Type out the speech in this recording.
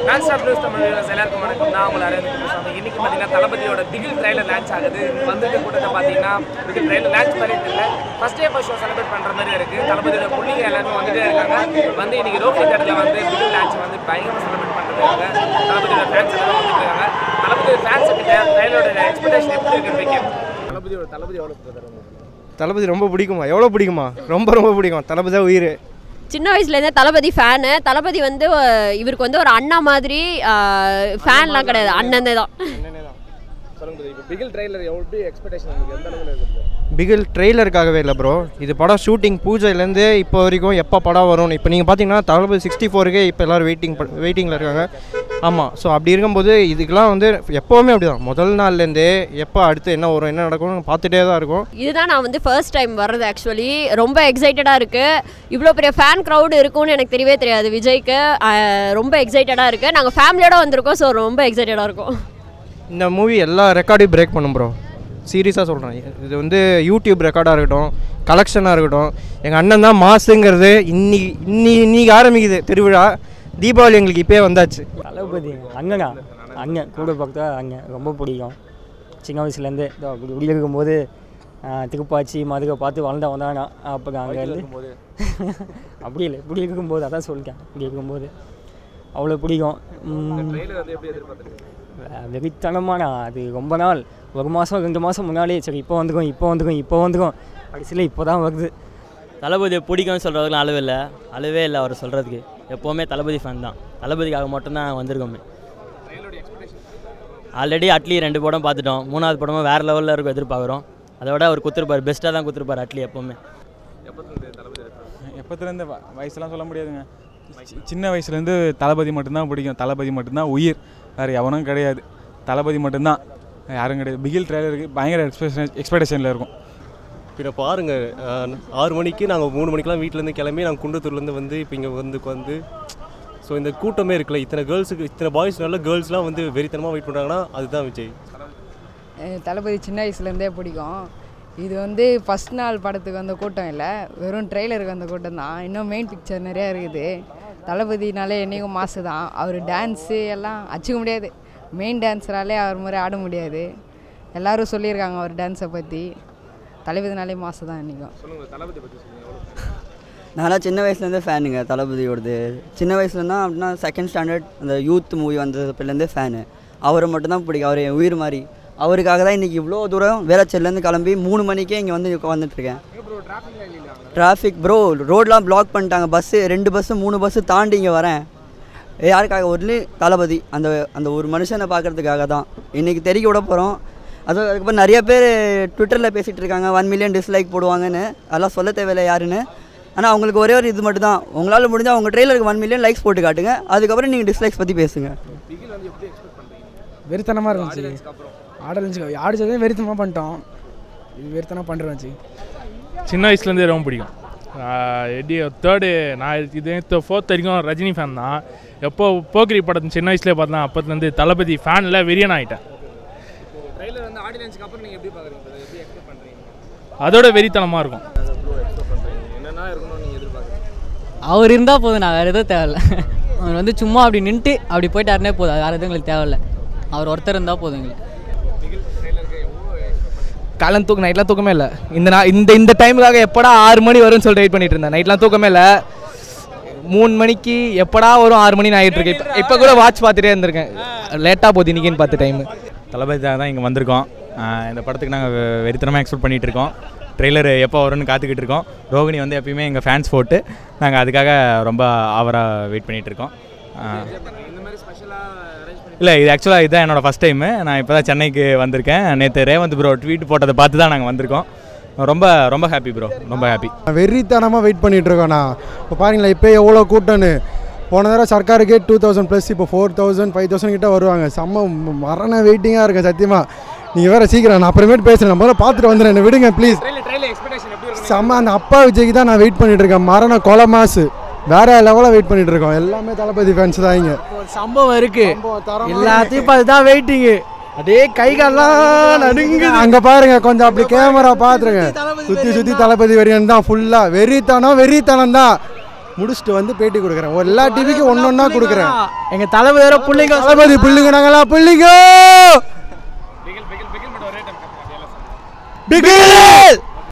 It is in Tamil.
நான் ஸ்டாப் நியூஸ் தமிழ் viewers எல்லாருக்கும் வணக்கம் நான் உங்களை அரவிந்த் குருசாமி இன்னைக்கு பார்த்தீங்கன்னா தளபதியோட பிகில் ட்ரைலர் லான்ச் ஆகுது வந்துட்டு கூட்டத்தை பார்த்தீங்கன்னா பிகில் ட்ரைலர் லான்ச் மாதிரி தெரியல first day first show celebrate பண்ணுற மாதிரி இருக்கு தளபதியோட புள்ளிங்க எல்லாருமே வந்துட்டே இருக்காங்க வந்து இன்னைக்கு ரோஹித் இடத்துல வந்து பிகில் லான்ச் வந்து பயங்கரமாக செலிப்ரேட் பண்ணுறாங்க தளபதியோட ஃபேன்ஸ் எல்லாம் வந்துட்டு இருக்காங்க தளபதியோட ஃபேன்ஸ் ட்ரைலரோட எக்ஸ்பெக்டேஷன் எப்படி இருக்குன்னு வைக்கும் தளபதியோட தளபதி எவ்வளோ தளபதி ரொம்ப பிடிக்குமா எவ்வளோ பிடிக்குமா ரொம்ப ரொம்ப பிடிக்கும் தளபதி தான் உயிர் சின்ன வயசுலேருந்தே தளபதி ஃபேனு தளபதி வந்து அஹ், இவருக்கு வந்து ஒரு அண்ணா மாதிரி ஃபேன்லாம் கிடையாது அண்ணனே தான் சொல்லுங்க இப்போ பிகில் ட்ரைலர் எப்படி எக்ஸ்பெக்டேஷன் உங்களுக்கு எந்த அளவுக்கு இருக்குது பிகில் ட்ரெய்லருக்காகவே இல்லை ப்ரோ இது படம் ஷூட்டிங் பூஜைலேருந்து இப்போ வரைக்கும் எப்போ படம் வரும்னு இப்போ நீங்கள் பார்த்தீங்கன்னா தளபதி சிக்ஸ்டி ஃபோருக்கே இப்போ எல்லோரும் வெயிட்டிங் வெயிட்டிங்கில் இருக்காங்க ஆமாம் ஸோ அப்படி இருக்கும்போது இதுக்கெல்லாம் வந்து எப்போவுமே அப்படி தான் முதல் நாள்லேருந்தே எப்போ அடுத்து என்ன வரும் என்ன நடக்கும்னு பார்த்துட்டே தான் இருக்கும் இதுதான் நான் வந்து ஃபர்ஸ்ட் டைம் வர்றது ஆக்சுவலி ரொம்ப எக்ஸைட்டடாக இருக்குது இவ்வளோ பெரிய ஃபேன் க்ரௌடு இருக்கும்னு எனக்கு தெரியவே தெரியாது விஜய்க்கு அஹ், ரொம்ப எக்ஸைட்டடாக இருக்குது நாங்கள் ஃபேமிலியோட வந்திருக்கோம் ஸோ ரொம்ப எக்ஸைட்டடாக இருக்கும் இந்த மூவி எல்லா ரெக்கார்டையும் பிரேக் பண்ணும் ப்ரோ சீரியஸாக சொல்கிறேன் இது வந்து யூடியூப் ரெக்கார்டாக இருக்கட்டும் கலெக்ஷனாக இருக்கட்டும் எங்கள் அண்ணன் தான் மாசுங்கிறது இன்னைக்கு இன்னி இன்னைக்கு ஆரம்பிக்குது திருவிழா தீபாவளி எங்களுக்கு இப்போயே வந்தாச்சு தளபதி அங்கங்க அங்கே கூட பார்த்தா அங்கே ரொம்ப பிடிக்கும் சின்ன வயசுலேருந்தே இப்படி இருக்கும்போது ஆஹ், திருப்பாச்சி மதுரை பார்த்து வளர்ந்த வந்தாங்க அப்புறம் அங்கேருந்து அப்படி இல்லை இப்படி இருக்கும்போது அதான் சொல்லிட்டேன் இப்படி இருக்கும்போது அவ்வளோ பிடிக்கும் உம், ட்ரைலர் வந்து எப்படி எதிர்பார்த்துருக்கீங்க வே- வெறித்தனமான அது ரொம்ப நாள் ஒரு மாதம் ரெண்டு மாதம் முன்னாடியே சரி இப்போ வந்துக்கும் இப்போ வந்துக்கும் இப்போ வந்துக்கும் கடைசியில் இப்போ தான் வருது தளபதியை பிடிக்கும்னு சொல்கிறதுக்குலாம் அளவு இல்லை அளவே இல்லை அவர் சொல்கிறதுக்கு எப்போவுமே தளபதி ஃபேன் தான் தளபதிக்காக மட்டும்தான் வந்திருக்கோமே ஆல்ரெடி அட்லி ரெண்டு படம் பார்த்துட்டோம் மூணாவது படமும் வேறு லெவலில் இருக்கும் எதிர்பார்க்குறோம் அதை விட அவர் குத்துருப்பார் பெஸ்ட்டாக தான் குத்துருப்பார் அட்லி எப்போவுமே எப்போத்துலேருந்து வயசுலாம் சொல்ல முடியாதுங்க சி- சின்ன வயசுலேருந்து தளபதி மட்டும்தான் பிடிக்கும் தளபதி மட்டும்தான் உயிர் வேறு எவனும் கிடையாது தளபதி மட்டும்தான் யாரும் கிடையாது பிகில் ட்ரைலருக்கு பயங்கர எக்ஸ்பெக்டேஷன் எக்ஸ்பெக்டேஷனில் இருக்கும் பின்ன பாருங்க அஹ், ஆறு மணிக்கு நாங்கள் மூணு மணிக்கெலாம் வீட்டிலேருந்து கிளம்பி நாங்கள் குண்டத்தூர்லேருந்து வந்து இப்போ இங்கே வந்து உட்காந்து ஸோ இந்த கூட்டமே இருக்குல்ல இத்தனை கேர்ள்ஸுக்கு இத்தனை பாய்ஸ் நல்ல கேர்ள்ஸ்லாம் வந்து வெறித்தனமாக வெயிட் பண்ணுறாங்கன்னா அதுதான் விஜய் அஹ் தளபதி சின்ன வயசுலேருந்தே பிடிக்கும் இது வந்து ஃபஸ்ட் நாள் படத்துக்கு வந்த கூட்டம் இல்லை வெறும் ட்ரெய்லருக்கு வந்த கூட்டம் தான் இன்னும் மெயின் பிக்சர் நிறையா இருக்குது தளபதினாலே என்றைக்கும் மாசு தான் அவர் டான்ஸு எல்லாம் அச்சுக்க முடியாது மெயின் டான்ஸராலே அவர் மாதிரி ஆட முடியாது எல்லாரும் சொல்லியிருக்காங்க அவர் டான்ஸை பற்றி தளபதினாலே மாசு தான் என்றைக்கும் சொல்லுங்க தளபதி பற்றி சொல்லுங்க எவ்வளோ நான்லாம் சின்ன வயசுலேருந்தே ஃபேனுங்க தளபதியோடது சின்ன வயசுலேருந்தா அப்படின்னா செகண்ட் ஸ்டாண்டர்ட் அந்த யூத் மூவி வந்ததுலேருந்தே ஃபேனு அவரை மட்டும்தான் பிடிக்கும் அவர் என் உயிர் மாதிரி அவருக்காக தான் இன்றைக்கி இவ்வளோ தூரம் வேளச்சேரிலேருந்து கிளம்பி மூணு மணிக்கே இங்கே வந்து உட்காந்துட்ருக்கேன் டிராஃபிக் ப்ரோ ரோட்லாம் பிளாக் பண்ணிட்டாங்க பஸ்ஸு ரெண்டு பஸ்ஸு மூணு பஸ்ஸு தாண்டி இங்கே வரேன் யாருக்காக ஒன்லி தளபதி அந்த அந்த ஒரு மனுஷனை பார்க்கறதுக்காக தான் இன்றைக்கி தெரிய விட போகிறோம் அது அதுக்கப்புறம் நிறைய பேர் ட்விட்டரில் பேசிகிட்டு இருக்காங்க ஒன் மில்லியன் டிஸ்லைக் போடுவாங்கன்னு அதெல்லாம் சொல்ல தேவையில்லை யாருன்னு ஆனால் அவங்களுக்கு ஒரே ஒரு இது மட்டும் தான் உங்களால் முடிஞ்சால் உங்கள் ட்ரெயிலருக்கு ஒன் மில்லியன் லைக்ஸ் போட்டு காட்டுங்க அதுக்கப்புறம் நீங்கள் டிஸ்லைக்ஸ் பற்றி பேசுங்க வெறித்தனமாக இருந்துச்சு ஆடலன்ஸுக்கு ஆடிச்சதே வெறித்தனமாக பண்ணிட்டோம் இது வெறித்தனமாக பண்ணுறோம் சின்ன வயசுலேருந்தே ரொம்ப பிடிக்கும் எப்படி தேர்டு நான் இது ஃபோர்த் வரைக்கும் ரஜினி ஃபேன் தான் எப்போ போக்கிரி படத்தை சின்ன வயசுலேயே பார்த்தேன் அப்போத்துலேருந்து தளபதி ஃபேனில் வெறியன் ஆகிட்டேன் ட்ரைலர் வந்து ஆடியன்ஸ்க்கு அப்புறம் நீங்கள் எப்படி பார்க்குறீங்க எப்படி எக்ஸ்பெக்ட் பண்ணுறீங்க அதோட வெறித்தனமாக இருக்கும் என்னென்ன இருக்கணும்னு நீங்கள் எதிர்பார்க்குறீங்க அவர் இருந்தால் போதும் நான் வேறு எதுவும் தேவையில்ல அவர் வந்து சும்மா அப்படி நின்றுட்டு அப்படி போயிட்டாருனே போதும் வேறு எதுவும் எங்களுக்கு தேவையில்ல அவர் ஒருத்தர் இருந்தால் போதும் எங்களுக்கு காலம் தூக்கம் நைட்லாம் தூக்கமே இல்லை இந்த நான் இந்த இந்த டைமுக்காக எப்படா ஆறு மணி வரும்னு சொல்லிட்டு வெயிட் பண்ணிட்டு இருந்தேன் நைட்லாம் தூக்கமே இல்லை மூணு மணிக்கு எப்படா வரும் ஆறு மணி ஆகிட்டு இருக்கு இப்போ இப்போ கூட வாட்ச் பார்த்துட்டே இருந்திருக்கேன் லேட்டாக போகுது இன்னைக்குன்னு பார்த்து டைமு தளபதியாக தான் இங்கே வந்திருக்கோம் அஹ், இந்த படத்துக்கு நாங்கள் வெறித்தனமாக எக்ஸ்பெக்ட் பண்ணிகிட்டு இருக்கோம் ட்ரெய்லர் எப்போ வரும்னு காத்துக்கிட்டு இருக்கோம் ரோகிணி வந்து எப்பயுமே எங்கள் ஃபேன்ஸ் போட்டு நாங்கள் அதுக்காக ரொம்ப ஆவராக வெயிட் பண்ணிகிட்டு இருக்கோம் அஹ், இந்த மாதிரி ஸ்பெஷலாக அரேஞ்ச் பண்ணி இல்லை இது ஆக்சுவலாக இதுதான் என்னோட ஃபஸ்ட் டைமு நான் இப்போ தான் சென்னைக்கு வந்திருக்கேன் நேற்று ரேவந்த் ப்ரோ ட்வீட் போட்டதை பார்த்து தான் நாங்கள் வந்திருக்கோம் ரொம்ப ரொம்ப ஹாப்பி ப்ரோ ரொம்ப ஹாப்பி வெறித்தனமாக வெயிட் பண்ணிட்டு இருக்கோண்ணா இப்போ பாருங்களேன் இப்போ எவ்வளோ கூட்டம்னு போன தடவை சர்க்காருக்கே டூ தௌசண்ட் ப்ளஸ் இப்போ ஃபோர் தௌசண்ட் ஃபைவ் தௌசண்ட் கிட்ட வருவாங்க செம்ம ம- மரண வெயிட்டிங்காக இருக்கேன் சத்தியமாக நீங்கள் வேறு சீக்கிரம் நான் அப்புறமேட்டு பேசுகிறேன் நான் முதல்ல பார்த்துட்டு வந்துடுறேன் என்னை விடுங்க ப்ளீஸ் ட்ரைலர் ட்ரைலர் எக்ஸ்பெக்டேஷன் எப்படி இருக்கும் செம்ம அந்த அப்பா விஜய்க்கு தான் நான் வெயிட் பண்ணிட்டு இருக்கேன் மரண கொலை மாசு வேற லெவலில் வெயிட் பண்ணிட்டு இருக்கோம் எல்லாமே தளபதி ஃபேன்ஸ் தான் இங்கே ஒரு சம்பவம் இருக்கு எல்லாத்தையும் பார்த்து தான் வெயிட்டிங்கு அப்படியே கை கால்லாம் நடுங்குது அங்கே பாருங்க கொஞ்சம் அப்படி கேமரா பார்த்துருங்க சுற்றி சுற்றி தளபதி வெறியன் தான் ஃபுல்லாக வெறித்தனம் வெறித்தனம் தான் முடிச்சுட்டு வந்து பேட்டி கொடுக்குறேன் ஒரு எல்லா டிவிக்கும் ஒன்று ஒன்றா கொடுக்குறேன் எங்க தளபதியோட பிள்ளைங்க தளபதி பிள்ளைங்க நாங்களா பிள்ளைங்க பிகில்